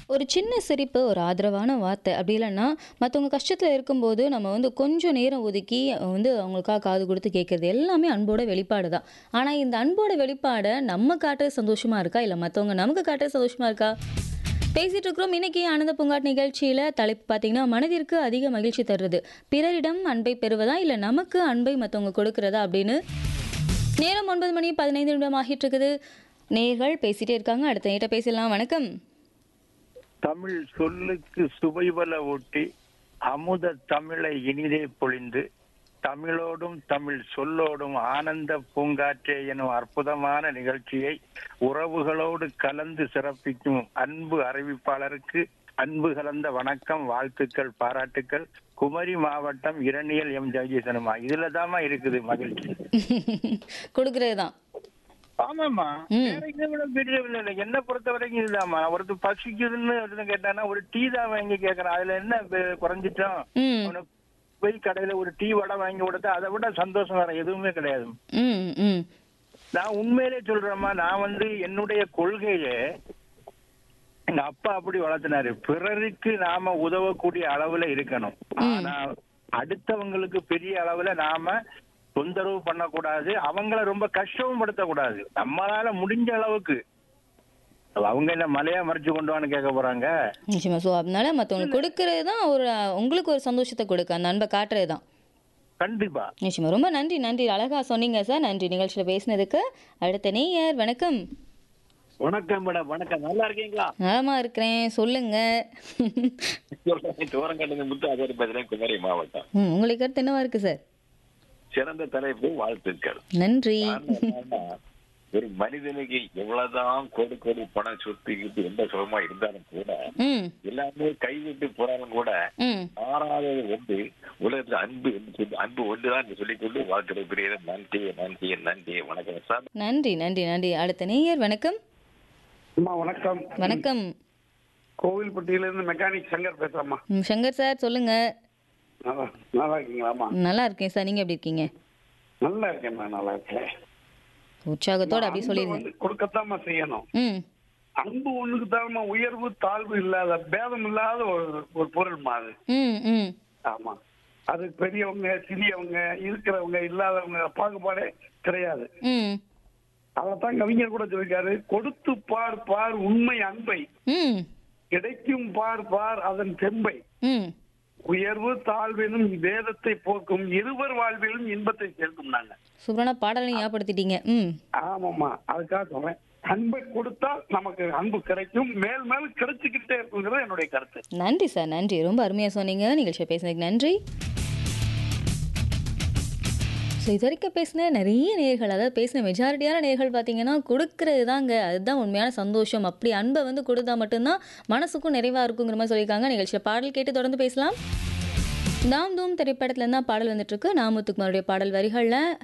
ஒரு சின்ன சிரிப்பு, ஒரு ஆதரவான வார்த்தை அப்படி இல்லன்னா, மத்தவங்க கஷ்டத்துல இருக்கும்போது நம்ம வந்து கொஞ்சம் நேரம் ஒதுக்கி வந்து அவங்களுக்காக காது குடுத்து கேட்கறது எல்லாமே அன்போட வெளிப்பாடு தான். ஆனா இந்த அன்போட வெளிப்பாட நம்ம காட்டுறது சந்தோஷமா இருக்கா? இல்ல மத்தவங்க நமக்கு காட்டுறது சந்தோஷமா இருக்கா? பேசிட்டு இருக்கிறோம். இன்னைக்கு ஆனந்த பூங்காட் நிகழ்ச்சியில தலைப்பு பார்த்தீங்கன்னா, மனதிற்கு அதிக மகிழ்ச்சி தருவது. பிறரிடம் அன்பை பெறுவதா? இல்ல நமக்கு அன்பை மத்தவங்க கொடுக்கிறதா? அப்படின்னு நேரம் 9 மணி 15 நிமிடம் ஆகிட்டு இருக்குது. நேயர்கள் பேசிட்டே இருக்காங்க. அடுத்த நேயர்ட்ட பேசலாம். வணக்கம். தமிழ் சொல்லுக்கு சுவைபல ஊட்டி அமுத தமிழை இனிதே பொழிந்து தமிழோடும் தமிழ் சொல்லோடும் ஆனந்த பூங்காற்றே எனும் அற்புதமான நிகழ்ச்சியை உறவுகளோடு கலந்து சிறப்பிக்கும் அன்பு அறிவிப்பாளருக்கு அன்பு கலந்த வணக்கம் வாழ்த்துக்கள் பாராட்டுக்கள் குமரி மாவட்டம் இரணியல் எம் ஜெகதீசனுமா இதுலதாம்மா இருக்குது மகிழ்ச்சி கொடுக்கிறது தான். ஆமாமா ம். வேற இதை விட பெரிய இல்லை இல்லை என்ன பொறுத்த வரைக்கும் இதுதாம்மா ஒருத்தர் பசிக்குதுன்னு ஒருத்தன் கேட்டானா ஒரு டீ தான் வாங்கி கேக்குறான் அதுல என்ன பெ- குறைஞ்சிட்டோம் ம். அவனை போய் கடையில ஒரு டீ வடை வாங்கி கொடுத்தா அதை விட சந்தோஷம் வேற எதுவுமே கிடையாது ம். ம். நான் உண்மையிலே சொல்றேம்மா நான் வந்து என்னுடைய கொள்கையை எங்க அப்பா அப்படி வளர்த்தினாரு பிறருக்கு நாம உதவக்கூடிய அளவுல இருக்கணும் ஆனா அடுத்தவங்களுக்கு பெரிய அளவுல நாம தொந்தரவு பண்ணக்கூடாது அவங்கள ரொம்ப கஷ்டமும் படுத்தக்கூடாது நம்மளால முடிஞ்ச அளவுக்கு அவங்க என்ன மலையா மறைச்சு கொண்டு வான்னு கேட்க போறாங்க நிச்சயமா. ஸோ அதனால மத்தவங்களுக்கு கொடுக்கிறது தான் ஒரு உங்களுக்கு ஒரு சந்தோஷத்தை கொடுக்க அந்த அன்பை காட்டுறது தான். கண்டிப்பா நிச்சயமா. ரொம்ப நன்றி நன்றி. அழகா சொன்னீங்க சார். நன்றி நிகழ்ச்சியில பேசினதுக்கு. அடுத்த நேயர் வணக்கம். வணக்கம் மேடம் வணக்கம் நல்லா இருக்கீங்களா நலமா இருக்கிறேன். சொல்லுங்க. தூரங்கண்டது முத்து அதர் பேசுறேன் குமரி மாவட்டம் ம். உங்களுக்கு கருத்து என்னவா இருக்கு சார்? சிறந்த தலைப்பு வாழ்த்துக்கள் நன்றி. காரணம் என்னன்னா, ஒரு மனிதனுக்கு எவ்வளவுதான் கோடி கோடி பணம் சொத்துக்கிட்டு எந்த சுகமா இருந்தாலும் கூட ம். எல்லாமே கைவிட்டு போனாலும் கூட ம். மாறாதது ஒன்று உலகத்துல அன்பு என்று சொல்லி அன்பு ஒன்றுதான் என்று சொல்லிக்கொண்டு வாழ்க்கை பெரிய நன்றி நன்றி நன்றி வணக்கம் சார் நன்றி நன்றி நன்றி. அடுத்த நேயர் வணக்கம். அம்மா வணக்கம் வணக்கம். கோவில்பட்டியில இருந்து மெக்கானிக் சங்கர் பேசுறேம்மா ம், சங்கர் சார் சொல்லுங்க. நல்லா நல்லா இருக்கீங்களாம்மா நல்லா இருக்கேன் சார். நீங்க எப்படி இருக்கீங்க? நல்லா இருக்கேன்மா நல்லா இருக்கேன் உற்சாகத்தோட அப்படி அன்பு சொல்லிருங்க. வந்து கொடுக்கத்தாம்மா செய்யணும் ம். அன்பு ஒண்ணுக்கு தான்மா உயர்வு தாழ்வு இல்லாத பேதம் இல்லாத ஒரு ஒரு பொருள்மா அது ம். ம். ஆமா அது பெரியவங்க சிறியவங்க இருக்கிறவங்க இல்லாதவங்க பாகுபாடே கிடையாது ம். அதைத்தான் கவிஞர் கூட சொல்லிருக்காரு கொடுத்து பார் பார் உண்மை அன்பை ம். கிடைக்கும் பார் பார் அதன் தெம்பை ம். உயர்வு தாழ்வினும் வேதத்தை போக்கும் இருவர் வாழ்விலும் இன்பத்தை சேர்க்கும் நாங்க சூப்பரான பாடலை ஞாபகப்படுத்திட்டீங்க. ம். ஆமாம்மா அதுக்காக சொல்றேன் அன்பை கொடுத்தால் நமக்கு அன்பு கிடைக்கும் மேல் மேல் கிடைச்சுக்கிட்டே இருக்குங்கிறது என்னுடைய கருத்து நன்றி சார் நன்றி ரொம்ப அருமையாக சொன்னீங்க நிகழ்ச்சியை பேசுனதுக்கு நன்றி ஸோ இது வரைக்கும் பேசின நிறைய நேர்கள் அதாவது பேசின மெஜாரிட்டியான நேர்கள் பார்த்தீங்கன்னா கொடுக்கறது தாங்க அதுதான் உண்மையான சந்தோஷம் அப்படி அன்பை வந்து கொடுத்தா மட்டும்தான் மனசுக்கும் நிறைவாக இருக்குங்கிற மாதிரி சொல்லியிருக்காங்க நிகழ்ச்சியில் பாடல் கேட்டு தொடர்ந்து பேசலாம் தாம் தூம் திரைப்படத்துல இருந்தால் பாடல் வந்துட்டு இருக்கு நாமுத்துக்குமாருடைய பாடல் வரிகளில்